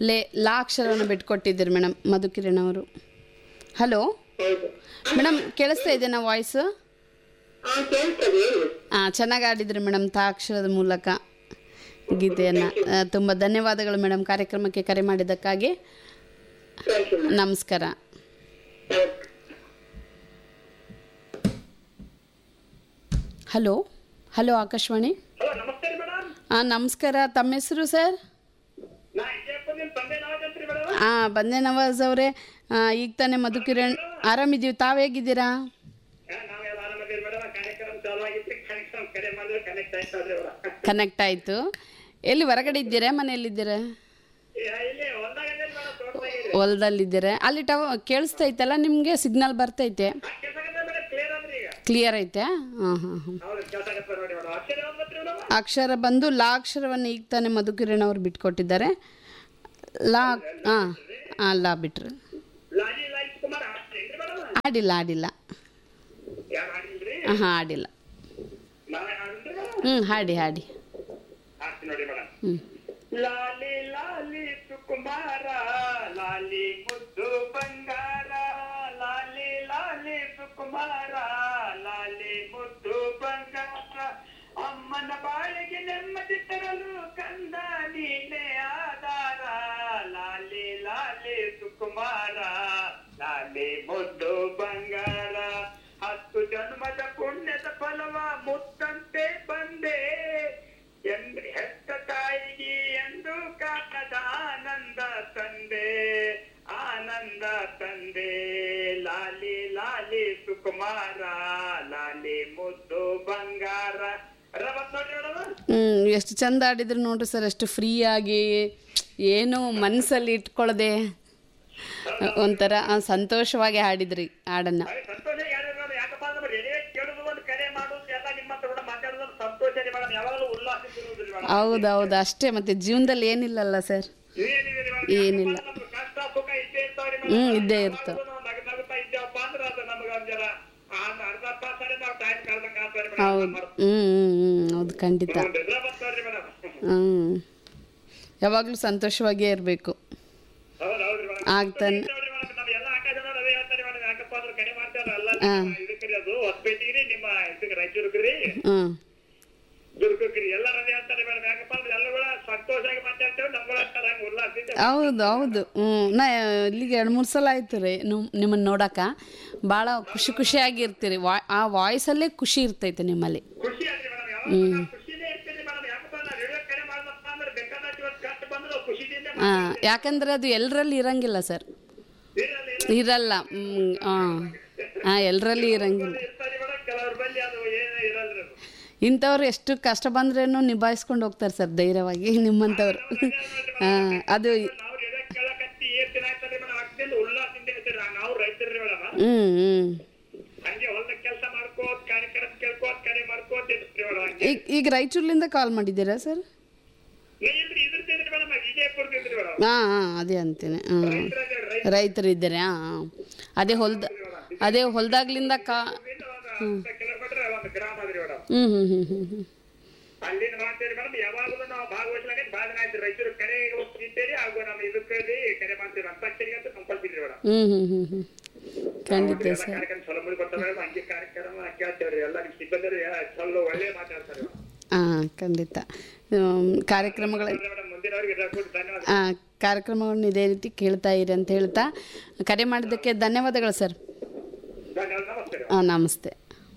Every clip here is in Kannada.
ಲೇ ಲಾ ಅಕ್ಷರವನ್ನು ಬಿಟ್ಕೊಟ್ಟಿದ್ದೀರಿ ಮೇಡಮ್ ಮಧುಕಿರಣ್ ಅವರು ಹಲೋ ಹೌದು ಮೇಡಮ್ ಕೇಳಿಸ್ತಾ ಇದೆನಾ ವಾಯ್ಸು ಹಾ ಕೇಳ್ತದೆ ಹೇಳಿ ಹಾಂ ಚೆನ್ನಾಗಿ ಆಡಿದ್ರಿ ಮೇಡಮ್ ತಾ ಅಕ್ಷರದ ಮೂಲಕ ಗೀತೆಯನ್ನು ತುಂಬ ಧನ್ಯವಾದಗಳು ಮೇಡಮ್ ಕಾರ್ಯಕ್ರಮಕ್ಕೆ ಕರೆ ಮಾಡಿದ್ದಕ್ಕಾಗಿ ಥ್ಯಾಂಕ್ ಯು ನಮಸ್ಕಾರ ಹಲೋ ಹಲೋ ಆಕಾಶವಾಣಿ ಹಲೋ ನಮಸ್ತೆ ರೀ ಮೇಡಮ್ ಹಾಂ ನಮಸ್ಕಾರ ತಮ್ಮ ಹೆಸರು ಸರ್ ನಾ ವಿಜಯಪುರದಿಂದ ತಂದೆ ನಾವಾಗಂತ್ರಿ ಮೇಡಮ್ ಹಾಂ ಬಂದೆ ನವಾಜ್ ಅವರೇ ಈಗ ತಾನೇ ಮಧುಕಿರಣ್ ಆರಾಮಿದ್ದೀವಿ ತಾವು ಹೇಗಿದ್ದೀರಾ ನಾವೆಲ್ಲ ಆರಾಮದೀವಿ ಮೇಡಮ್ ಕಾರ್ಯಕ್ರಮ ಚಾಲು ಆಗಿತ್ತು ಕಾರ್ಯಕ್ರಮ ಕರೆ ಮಾಡಿದ್ರೆ ಕನೆಕ್ಟ್ ಆಯ್ತಲ್ರಿ ಅವರ ಕನೆಕ್ಟ್ ಆಯಿತು ಎಲ್ಲಿ ಹೊರಗಡೆ ಇದ್ದೀರಾ ಮನೆಯಲ್ಲಿದ್ದೀರಾ ಇಲ್ಲಿ ಹೊಲ್ದಾಗ ಮೇಡಮ್ ತೋಟದಾಗ ಹೊಲದಲ್ಲಿದ್ದೀರಾ ಅಲ್ಲಿ ಟವ ಕೇಳಿಸ್ತಾ ಐತಲ್ಲ ನಿಮಗೆ ಸಿಗ್ನಲ್ ಬರ್ತೈತೆ ಕೆಲ್ಸಾಗತ್ತೆ ಮೇಡಮ್ ಕ್ಲಿಯರ್ ಅಂದ್ರೆ ಈಗ ಕ್ಲಿಯರ್ ಐತೆ ಹಾಂ ಹಾಂ ಹಾಂ ಹೌದು ಕೆಲ್ಸಾಗತ್ತೆ ನೋಡಿ ಮೇಡಮ್ ಅಕ್ಷರ ಯಾವ್ದು ಬರ್ತೀರಿ ಮೇಡಮ್ ಅಕ್ಷರ ಬಂದು ಲಾ ಅಕ್ಷರವನ್ನು ಈಗ ತಾನೇ ಮಧುಕಿರಣ್ ಅವರು ಬಿಟ್ಕೊಟ್ಟಿದ್ದಾರೆ ಲಾ ಹಾಂ ಹಾಂ ಲಾ ಬಿಟ್ರು ಲಾಜಿ ಲೈಫ್ ಕುಮಾರ್ ಹಾಡ್ತೀರಿ ಮೇಡಮ್ ಆಡಿಲ್ಲ ಆಡಿಲ್ಲ ಯಾರು ಹಾಡಿಲ್ರಿ ಹಾಂ ಆಡಿಲ್ಲ ನಾವೇ ಹಾಡಿದ್ರಿ ಮೇಡಮ್ ಹ್ಞೂ ಹಾಡಿ ಹಾಡಿ ಹಾಡ್ತೀನಿ ನೋಡಿ ಮೇಡಮ್ ಹ್ಞೂ ಲಾಲಿ ಲಾಲಿ ಸುಕುಮಾರ ಲಾಲಿ ಮುದ್ದು ಬಂಗಾರ ಲಾಲಿ ಲಾಲಿ ಸುಕುಮಾರ ಲಾಲಿ ಮುದ್ದು ಬಂಗಾರ ಅಮ್ಮನ ಬಾಳಿಗೆ ನೆಮ್ಮದಿ ತರಲು ಕಂದ ನೀನೆ ಆಧಾರ ಲಾಲಿ ಲಾಲಿ ಸುಕುಮಾರ ಲಾಲಿ ಮುದ್ದು ಬಂಗಾರ ಹತ್ತು ಜನ್ಮದ ಪುಣ್ಯದ ಫಲವ ಮುತ್ತಂತೆ ಬಂದೆ ಎಂದು ಹೆತ್ತ ತಾಯಿಗೆ ಎಂದು ಕಾಣದ ಆನಂದ ತಂದೆ ಆನಂದ ತಂದೆ ಲಾಲಿ ಲಾಲಿ ಸುಕುಮಾರ ಲಾಲಿ ಮುದ್ದು ಬಂಗಾರ ರವತ್ ನೋಡಿ ಮೇಡಮ್ ಹ್ಞೂ ಎಷ್ಟು ಚಂದ ಆಡಿದ್ರು ನೋಡ್ರಿ ಸರ್ ಎಷ್ಟು ಫ್ರೀಯಾಗಿ ಏನು ಮನಸ್ಸಲ್ಲಿ ಇಟ್ಕೊಳ್ಳದೆ ಒಂಥರ ಆ, ಸಂತೋಷವಾಗಿ ಹಾಡಿದ್ರಿ ಹಾಡನ್ನು ಅದೇ ಸಂತೋಷ ಯಾರು ಮೇಡಮ್ ಯಾಕಪ್ಪ ಅಂದ್ರೆ ರೇಡಿಯೋ ಕೇಳೋದು ಒಂದು ಕರೆ ಮಾಡೋದು ಎಲ್ಲ ನಿಮ್ಮ ಹತ್ರ ಕೂಡ ಮಾತಾಡೋದು ಒಂದು ಸಂತೋಷ ರೀ ಮೇಡಮ್ ಯಾವಾಗಲೂ ಉಲ್ಲಾಸಿಸಿರುವುದಿಲ್ಲ ಮೇಡಮ್ ಹೌದು ಹೌದು ಅಷ್ಟೇ ಮತ್ತೆ ಜೀವನದಲ್ಲಿ ಏನಿಲ್ಲಲ್ಲ ಸರ್ ಏನಿದೆ ರೀ ಮೇಡಮ್ ಏನಿಲ್ಲ. ಯಾಕಪ್ಪ ಅಂದ್ರೆ ನಮ್ಗೆ ಕಷ್ಟ ಸುಖ ಇದ್ದೇ ಇರ್ತಾವ್ರಿ ಹ್ಞೂ ಮೇಡಮ್ ಇದ್ದೇ ಇರ್ತವೆ ಯಾವಾಗ್ಲೂ ನಾವು ನಗ ನಗುತ್ತಾ ಇದ್ದೇವಪ್ಪ ಅಂದ್ರೆ ಅದು ನಮ್ಗೆ ಒಂದ್ ಜರ ಆ ಅರ್ಧ ತಾಸರೆ ನಾವು ಟೈಮ್ ಕಳ್ದಂಗ ಆಗ್ತಾರೆ ಹೌದು ಮೇಡಮ್ ಹ್ಞೂ ಹ್ಞೂ ಹ್ಞೂ ಹೌದು ಖಂಡಿತ ಬೆದ್ರ ಬರ್ತಾವ್ರಿ ಮೇಡಮ್ ಹ್ಞೂ ಯಾವಾಗಲೂ ಸಂತೋಷವಾಗಿಯೇ ಇರಬೇಕು ಹೌದು ಹೌದ್ರಿ ಮೇಡಮ್ ಆಗ್ತಾನೆ ನಮ್ಮ ಎಲ್ಲ ಆಕಾಶ ನೋಡಿ ಅದೇ ಹೇಳ್ತಾರೆ ಮೇಡಮ್ ಯಾಕಪ್ಪ ಅಂದ್ರೆ ಕಡೆ ಮಾಡ್ತಾರ ಅಲ್ಲ ಹಾ. ಇದಕ್ರಿ ಅದು ಹೊಸಪೇಟೆಗೆ ನಿಮ್ಮ ಇದಕ್ಕೆ ರಾಯಚೂರ್ಗ್ರಿ ಹ್ಞೂ ದುರ್ಗಕ್ರಿ ಎಲ್ಲರೂ ಅದೇ ಹೇಳ್ತಾರೆ ಮೇಡಮ್ ಯಾಕಪ್ಪ ಅಂದ್ರೆ ಎಲ್ಲ ಕೂಡ ಸಂತೋಷವಾಗಿ ಮಾತಾಡ್ತೇವೆ ನಮ್ಗಳ ಹಂಗೆ ಉಲ್ಲಾಸದಿಂದ ಹೌದು ಹೌದು ಹ್ಞೂ ನಾ ಇಲ್ಲಿಗೆ ಎರಡು ಮೂರು ಸಲ ಆಯ್ತು ರೀ ನಿಮ್ಮನ್ನು ನೋಡಕ್ಕೆ ಭಾಳ ಖುಷಿ ಖುಷಿಯಾಗಿ ಇರ್ತೀರಿ ವಾ ಆ ವಾಯ್ಸಲ್ಲೇ ಖುಷಿ ಇರ್ತೈತೆ ನಿಮ್ಮಲ್ಲಿ ಖುಷಿ ಆದ್ರಿ ಮೇಡಮ್ ಯಾವಾಗ ಖುಷಿನೇ ಇರ್ತೀನಿ ಮೇಡಮ್ ಯಾಕಪ್ಪ ನಾ ರೇಡಿಯೋ ಕರೆ ಮಾಡ್ದಪ್ಪ ಅಂದ್ರೆ ಬೇಕಾದ ಇವತ್ತು ಕಷ್ಟ ಬಂದ್ರೆ ಖುಷಿದಿಂದ ಹಾಂ ಯಾಕಂದ್ರೆ ಅದು ಎಲ್ಲರಲ್ಲಿ ಇರಂಗಿಲ್ಲ ಸರ್ ಇರಲ್ಲ ಇರಲ್ಲ ಹಾಂ ಹಾಂ ಎಲ್ಲರಲ್ಲಿ ಇರಂಗಿಲ್ಲ ಇರ್ತಾರೆ ಮೇಡಮ್ ಕೆಲವ್ರ ಬಲ್ಲಿ ಅದು ಏನು ಇರಲ್ರಿ ಅದು ಇಂಥವ್ರು ಎಷ್ಟು ಕಷ್ಟ ಬಂದ್ರೇನು ನಿಭಾಯಿಸ್ಕೊಂಡು ಹೋಗ್ತಾರೆ ಸರ್ ಧೈರ್ಯವಾಗಿ ನಿಮ್ಮಂಥವ್ರು ಹಾಂ ಅದು ನಾವು ರೇಡಿಯೋ ಕೇಳಕತ್ತಿ ಏನ್ ದಿನ ಆಯ್ತದೆ ಮೇಡಮ್ ಆಗ್ತಿಲ್ಲ ಉಲ್ಲಾಸದಿಂದ ಇರ್ತೀರಿ ನಾವು ರೈತರ್ರಿ ಮೇಡಮ್ ಹ್ಞೂ ಹ್ಞೂ ಹಂಗೆ ಹೊಲದ ಕೆಲಸ ಮಾಡ್ಕೋತ ಕಾರ್ಯಕ್ರಮ ಕೇಳ್ಕೋತ ಕರೆ ಮಾಡ್ಕೋತ ಇರ್ತೀರಿ ಮೇಡಮ್ ಹಂಗೆ ಈಗ ಈಗ ರಾಯಚೂರ್ಲಿಂದ ಕಾಲ್ ಮಾಡಿದ್ದೀರಾ ಸರ್ ನೀ ಇಲ್ರಿ ಇದ್ರದ್ರಿ ಮೇಡಮ್ ವಿಜಯಪುರದಿದ್ರಿ ಮೇಡಮ್ ಹಾಂ ಹಾಂ ಅದೇ ಅಂತೀನಿ ಹ್ಞೂ ರೈತರು ಇದ್ದಾರೆ ಹಾಂ ಹಾಂ ಅದೇ ಹೊಲ್ದ ಅದೇ ಹೊಲ್ದಾಗ್ಲಿಂದ ಕಾ ಕಿಲೋಮೀಟರ್ ಒಂದು ಗ್ರಾಮ ಅದ್ರಿ ಮೇಡಮ್ ಹ್ಞೂ ಹ್ಞೂ ಹ್ಞೂ ಹ್ಞೂ ಹ್ಞೂ ಅಲ್ಲಿಂದ ಮಾಡ್ತೀರಿ ಮೇಡಮ್ ಯಾವಾಗಲೂ ನಾವು ಭಾಗವಹಿಸ್ಲಾಗ ಭಾಳ ದಿನ ಆಯ್ತು ರಾಯಚೂರು ಕರೆ ಹೋಗ್ತಿದ್ದೀರಿ ಹಾಗೂ ನಮ್ಮ ಇದಕ್ಕೆ ಕರೆ ಮಾಡ್ತೀವಿ ಅಂತಾಕ್ಷರಿಗೆ ಅಂತ ಕಂಪಲ್ಸರಿ ಮೇಡಮ್ ಹ್ಞೂ ಹ್ಞೂ ಹ್ಞೂ ಹ್ಞೂ ಖಂಡಿತ ಎಲ್ಲ ಸರ್ ಕಾರ್ಯಕ್ರಮ ಚಲೋ ಮಾಡಿ ಬರ್ತಾರೆ ಮೇಡಮ್ ಹಂಗೆ ಕಾರ್ಯಕ್ರಮ ಕೇಳ್ತೇವ್ರಿ ಎಲ್ಲ ನಿಮ್ಮ ಸಿಬ್ಬಂದಿ ಚಲೋ ಒಳ್ಳೆ ಮಾತಾಡ್ತಾರೆ ಹಾಂ ಖಂಡಿತ ಹ್ಮ್, ಕಾರ್ಯಕ್ರಮಗಳ ಮೇಡಮ್ ಮುಂದಿನವ್ರಿಗೆ ಇರಬೇಕು ಧನ್ಯವಾದ ಆ, ಕಾರ್ಯಕ್ರಮಗಳನ್ನ ಇದೇ ರೀತಿ ಕೇಳ್ತಾ ಇರಿ ಅಂತ ಹೇಳ್ತಾ ಕರೆ ಮಾಡಿದ್ದಕ್ಕೆ ಧನ್ಯವಾದಗಳು ಸರ್ ಧನ್ಯವಾದ ನಮಸ್ತೆ ರೀ. ಹಾಂ ನಮಸ್ತೆ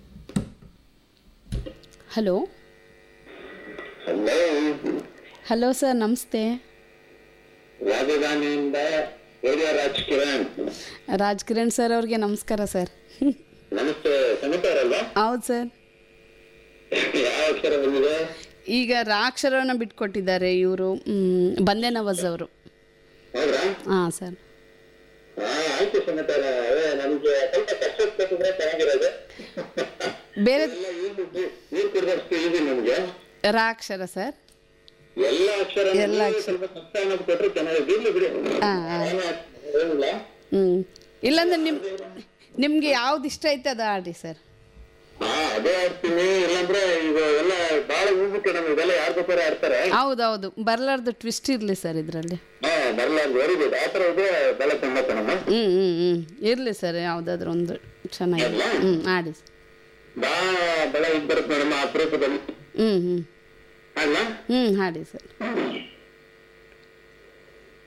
ಹಲೋ ಹಲೋ ಹಲೋ ಸರ್ ನಮಸ್ತೆ ರಾಜಧಾನಿಯಿಂದ ರೇಡಿಯೋ ರಾಜ್ ಕಿರಣ್ ರಾಜ್ ಕಿರಣ್ ಸರ್ ಅವ್ರಿಗೆ ನಮಸ್ಕಾರ ಸರ್ ನಮಸ್ತೆ ಸಮತಾರಲ್ಲ ಹೌದು ಸರ್ ಯಾವ ಅಕ್ಷರ ಬಂದಿದೆ ಈಗ ರಾ ಅಕ್ಷರವನ್ನು ಬಿಟ್ಕೊಟ್ಟಿದ್ದಾರೆ ಇವರು ಬಂದೆ ನವಾಜ್ ಅವರು ಹೌದ್ರಾ ಹಾಂ ಸರ್ ಹಾ ಆಯ್ತು ಸಮತಾರ ಅದೇ ನಮ್ಗೆ ಸ್ವಲ್ಪ ಕಷ್ಟ ಕೊಟ್ಟಿದ್ರೆ ಚೆನ್ನಾಗಿರೋದು ಬೇರೆ ಎಲ್ಲ ನೀರು ನೀರು ಕುಡಿದಷ್ಟು ಈಸಿ ನಮ್ಗೆ ರಾ ಅಕ್ಷರ ಸರ್ ಎಲ್ಲ ಅಕ್ಷರ ಎಲ್ಲ ಅಕ್ಷರ. ಸ್ವಲ್ಪ ಕಷ್ಟ ಅನ್ನೋದು ಕೊಟ್ರೆ ಚೆನ್ನಾಗಿ ಇರ್ಲಿ ಬಿಡಿ ಹಾಂ ಹಾಂ ಏನು ಏನಿಲ್ಲ ಹ್ಞೂ ಇಲ್ಲಾಂದ್ರೆ ನಿಮ್ಮ ನಿಮಗೆ ಯಾವ್ದು ಇಷ್ಟ ಐತೆ ಅದು ಆಡಿ ಸರ್ ಹಾ ಅದೇ ಆಡ್ತೀನಿ ಇಲ್ಲಾಂದ್ರೆ ಈಗ ಎಲ್ಲ ಬಾಳ ಹೋಗ್ಬಿಟ್ಟು ನಮ್ಗೆ ಇದೆಲ್ಲ ಯಾರ್ ಬೇಕಾದ್ರೆ ಆಡ್ತಾರೆ ಹೌದೌದು ಬರ್ಲಾರ್ದು ಟ್ವಿಸ್ಟ್ ಇರಲಿ ಸರ್ ಇದರಲ್ಲಿ ಹಾ ಬರಲಾರ್ದು ವೆರಿ ಗುಡ್ ಆ ಥರ ಇದೆ ಬಹಳ ತುಂಬ ಕಣಮ್ಮ ಹ್ಞೂ ಹ್ಞೂ ಹ್ಞೂ ಇರಲಿ ಸರ್ ಯಾವುದಾದ್ರೂ ಒಂದು ಚೆನ್ನಾಗಿದೆ ಹ್ಞೂ ಆಡಿ ಸರ್ ಬಾ ಬಹಳ ಇದು ಬರುತ್ತೆ ನೋಡಮ್ಮ ಅಪರೂಪದಲ್ಲಿ ಹ್ಞೂ ಹ್ಞೂ ಅಲ್ಲ ಹ್ಞೂ ಹಾಡಿ ಸರ್ ಹ್ಮ್.